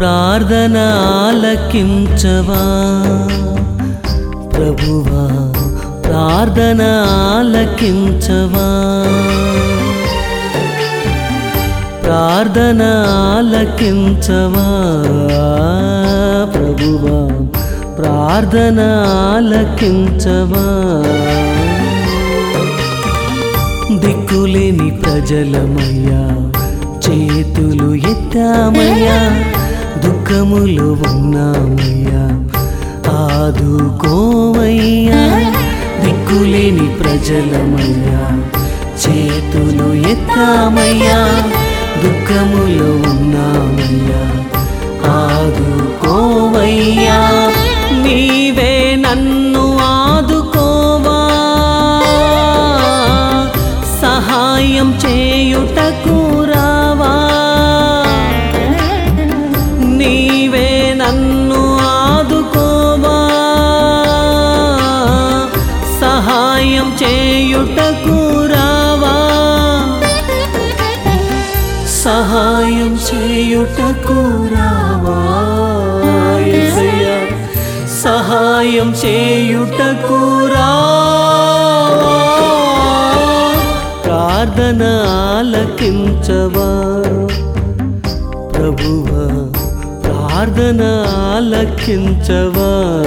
ప్రార్థన ఆలకించవా ప్రభువా ప్రార్థన ఆలకించవా ప్రార్థన ఆలకించవా ప్రభువా ప్రార్థన ఆలకించవా దిక్కులేని ప్రజలమయ్యా చేతులు ఎత్తామయ్యా దుఃఖములు ఉన్నామయ్యా ఆదుకోవయ్యా దిక్కులేని ప్రజలమయ్యా చేతులు ఎత్తామయ్యా దుఃఖములు ఉన్నామయ్యా ఆదుకోవయ్యా నీవే నన్ను ఆదుకోవా సహాయం చేయుటకు రావా నీవే నన్ను ఆదుకోవా సహాయం చేయుటకు రావా సహాయం చేయుటకు రావా యేసయ్యా సహాయం చేయుటకు రావా ప్రార్థన ఆలకించవా ప్రభువా ప్రార్థన ఆలకించవా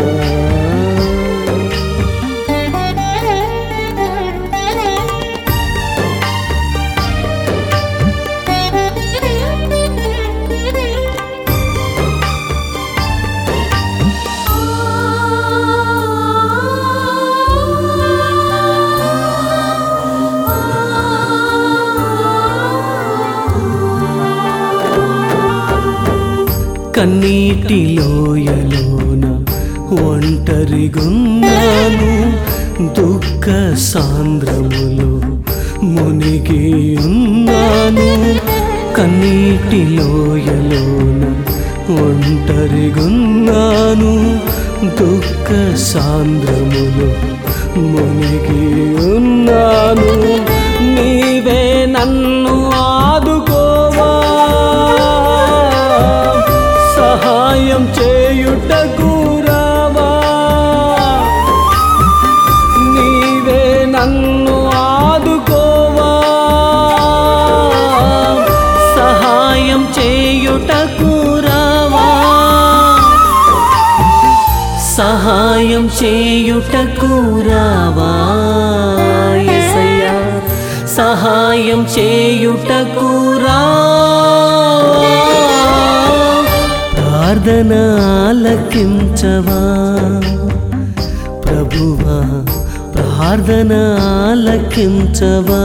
కన్నీటి లోయలోన ఒంటరిగున్నాను దుఃఖ సాంద్రములో మునిగి ఉన్నాను కన్నీటి లోయలోన ఒంటరిగున్నాను దుఃఖ సాంద్రములో మునిగి ఉన్నాను నీవే నన్ను ఆదుకోవా సహాయం చేయుటకు రావా నీవే నన్ను ఆదుకోవా సహాయం చేయుటకు రావా సహాయం చేయుటకు రావా యేసయ్యా సహాయం చేయుటకు రావా ప్రార్థన ఆలకించవా ప్రభువా ప్రార్థన ఆలకించవా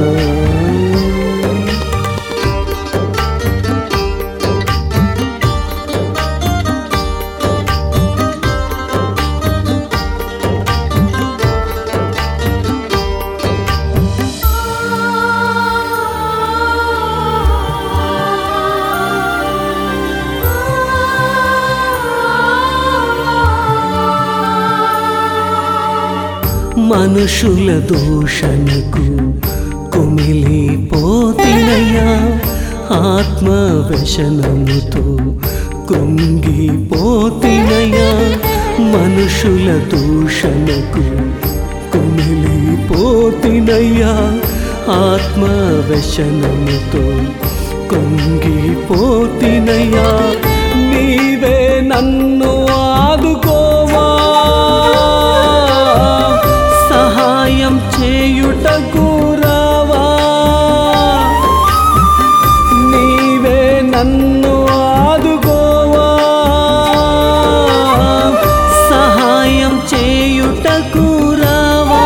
మనుషుల దూషణకు కుమిలిపోతినయ్యా ఆత్మ వ్యసనముతో కుంగిపోతినయ్యా మనుషుల దూషణకు కుమిలిపోతినయ్యా ఆత్మ వ్యసనముతో కుంగిపోతినయ్యా నీవే నన్ను ఆదుకోవా సహాయం చేయుటకు రావా నీవే నన్ను ఆదుకోవా సహాయం చేయుటకు రావా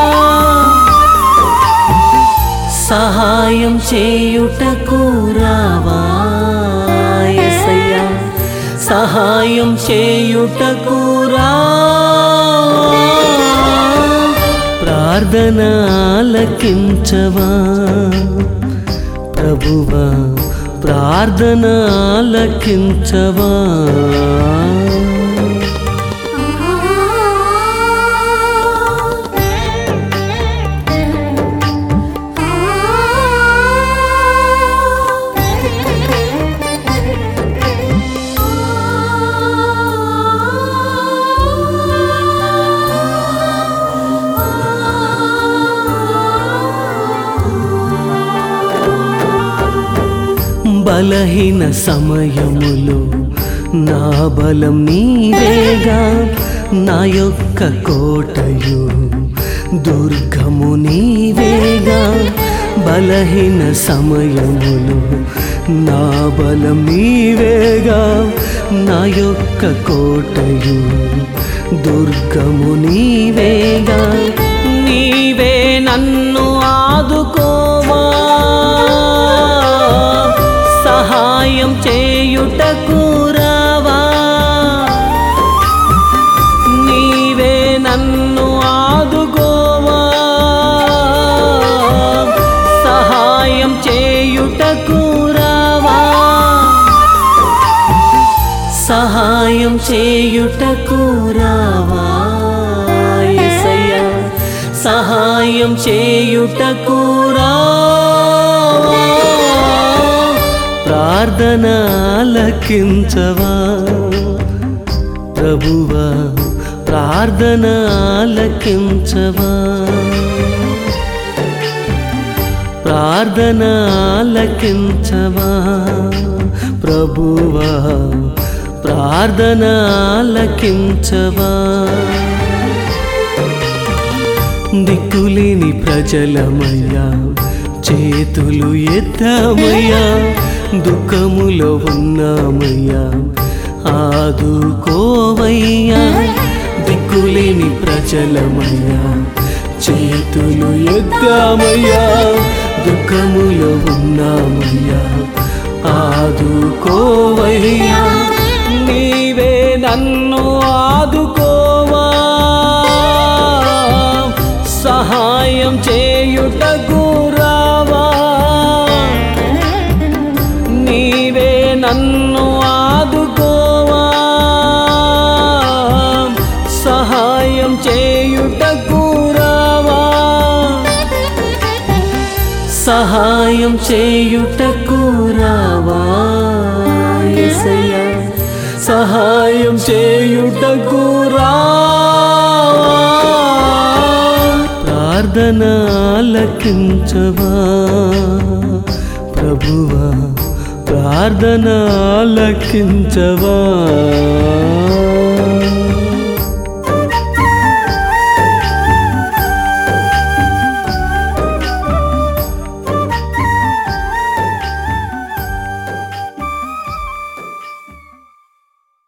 సహాయం చేయుటకు రావా యేసయ్యా సహాయం చేయుటకు రావా ప్రార్థన ఆలకించవా ప్రభువా ప్రార్థన ఆలకించవా ఆ బలహీన సమయములో నా బలం నీవేగా నా యొక్క కోటయు దుర్గము నీవేగా బలహీన సమయములో నా బలం నీవేగా నా యొక్క కోటయు దుర్గము నీవేగా నీవే నన్ను ఆదుకోవా సహాయం చేయుటకు రావా నీవే నన్ను ఆదుకోవా సహాయం చేయుటకు రావా సహాయం చేయుటకు రావా యేసయ్యా సహాయం చేయుటకు రావా ప్రార్థన ఆలకించవా ప్రభువా ప్రార్థన ఆలకించవా ప్రార్థన ఆలకించవా ప్రభువా ప్రార్థన ఆలకించవా దిక్కులేని ప్రజలమయ్యా చేతులు ఎత్తామయ్యా దుఃఖములో ఉన్నామయ్యా ఆదుకోవయ్యా దిక్కులేని ప్రజలమయ్యా చేతులు ఎత్తామయ్యా దుఃఖములో ఉన్నామయ్యా ఆదుకోవయ్యా నీవే నన్ను ఆదుకోవా సహాయం చేయుటకు రావా నీవే నన్ను ఆదుకోవా సహాయం చేయుటకు రావా సహాయం చేయుటకు రావా యేసయ్యా సహాయం చేయుటకు రావా ప్రార్థన ఆలకించవా ప్రభువా ప్రార్థన ఆలకించవా